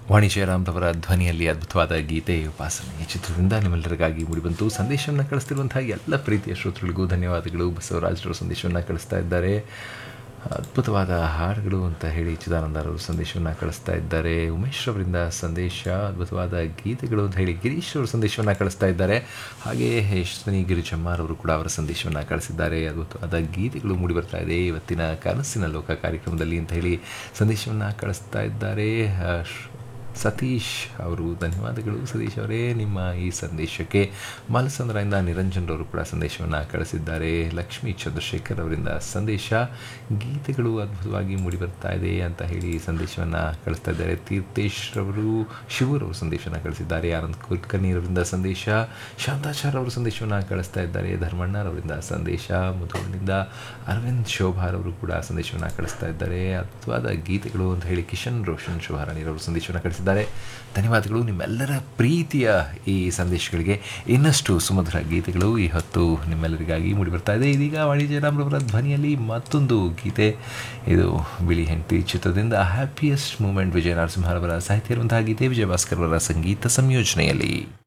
ವಾಣಿ ಜಯರಾಮ್ರವರ ಧ್ವನಿಯಲ್ಲಿ ಅದ್ಭುತವಾದ ಗೀತೆ ಉಪಾಸನೆ ಈ ಚಿತ್ರದಿಂದ ನಿಮ್ಮೆಲ್ಲರಿಗಾಗಿ ಮೂಡಿಬಂತು ಸಂದೇಶವನ್ನು ಕಳಿಸ್ತಿರುವಂತಹ ಎಲ್ಲ ಪ್ರೀತಿಯ ಶ್ರೋತೃಗಳಿಗೂ ಧನ್ಯವಾದಗಳು ಬಸವರಾಜರು ಸಂದೇಶವನ್ನು ಕಳಿಸ್ತಾ ಇದ್ದಾರೆ ಅದ್ಭುತವಾದ ಹಾಡುಗಳು ಅಂತ ಹೇಳಿ ಚಿದಾನಂದರವರು ಸಂದೇಶವನ್ನು ಕಳಿಸ್ತಾ ಇದ್ದಾರೆ ಉಮೇಶ್ ಅವರಿಂದ ಸಂದೇಶ ಅದ್ಭುತವಾದ ಗೀತೆಗಳು ಅಂತ ಹೇಳಿ ಗಿರೀಶ್ ಅವರು ಸಂದೇಶವನ್ನು ಕಳಿಸ್ತಾ ಇದ್ದಾರೆ ಹಾಗೆ ಯಶಸ್ವಿನಿ ಗಿರಿಜಮ್ಮರವರು ಕೂಡ ಅವರ ಸಂದೇಶವನ್ನು ಕಳಿಸಿದ್ದಾರೆ ಅದ್ಭುತವಾದ ಗೀತೆಗಳು ಮೂಡಿ ಬರ್ತಾ ಇದೆ ಇವತ್ತಿನ ಕನಸಿನ ಲೋಕ ಕಾರ್ಯಕ್ರಮದಲ್ಲಿ ಅಂತ ಹೇಳಿ ಸಂದೇಶವನ್ನು ಕಳಿಸ್ತಾ ಇದ್ದಾರೆ ಆ, ಶ್- ಸತೀಶ್ ಅವರು ಧನ್ಯವಾದಗಳು ಸತೀಶ್ ಅವರೇ ನಿಮ್ಮ ಈ ಸಂದೇಶಕ್ಕೆ ಮಾಲಸಂದ್ರದಿಂದ ನಿರಂಜನ್ ಅವರು ಕೂಡ ಸಂದೇಶವನ್ನು ಕಳಿಸಿದ್ದಾರೆ ಲಕ್ಷ್ಮೀ ಚಂದ್ರಶೇಖರ್ ಅವರಿಂದ ಸಂದೇಶ ಗೀತೆಗಳು ಅದ್ಭುತವಾಗಿ ಮೂಡಿ ಬರ್ತಾ ಇದೆ ಅಂತ ಹೇಳಿ ಸಂದೇಶವನ್ನು ಕಳಿಸ್ತಾ ಇದ್ದಾರೆ ತೀರ್ಥೇಶ್ ರವರು ಶಿವರವರು ಸಂದೇಶವನ್ನು ಕಳಿಸಿದ್ದಾರೆ ಆನಂದ್ ಕುಲ್ಕರ್ಣಿಯವರಿಂದ ಸಂದೇಶ ಶಾಂತಾಚಾರ್ ಅವರು ಸಂದೇಶವನ್ನು ಕಳಿಸ್ತಾ ಇದ್ದಾರೆ ಧರ್ಮಣ್ಣರವರಿಂದ ಸಂದೇಶ ಮುಧೋಳಿನಿಂದ ಅರವಿಂದ್ ಶೋಭಾರವರು ಕೂಡ ಸಂದೇಶವನ್ನು ಕಳಿಸ್ತಾ ಇದ್ದಾರೆ ಅದ್ಭುತವಾದ ಗೀತೆಗಳು ಅಂತ ಹೇಳಿ ಕಿಶನ್ ರೋಷನ್ ಶೋಭಾರಾಣಿರವರು ಸಂದೇಶವನ್ನು ಕಳಿಸಿದ್ದಾರೆ ಧನ್ಯವಾದಗಳು ನಿಮ್ಮೆಲ್ಲರ ಪ್ರೀತಿಯ ಈ ಸಂದೇಶಗಳಿಗೆ ಇನ್ನಷ್ಟು ಸುಮಧುರ ಗೀತೆಗಳು ಈ ಹೊತ್ತು ನಿಮ್ಮೆಲ್ಲರಿಗಾಗಿ ಮೂಡಿಬರ್ತಾ ಇದೆ ಇದೀಗ ವಾಣಿಜ್ಯರಾಮ್ರವರ ಧ್ವನಿಯಲ್ಲಿ ಮತ್ತೊಂದು ಗೀತೆ ಇದು ಬಿಳಿ ಹೆಂಡತಿ ಚಿತ್ರದಿಂದ ಹ್ಯಾಪಿಯೆಸ್ಟ್ ಮೂಮೆಂಟ್ ವಿಜಯ ನರಸಿಂಹರವರ ಸಾಹಿತ್ಯ ಇರುವಂತಹ ಗೀತೆ ವಿಜಯ ಭಾಸ್ಕರ್ ಅವರ ಸಂಗೀತ ಸಂಯೋಜನೆಯಲ್ಲಿ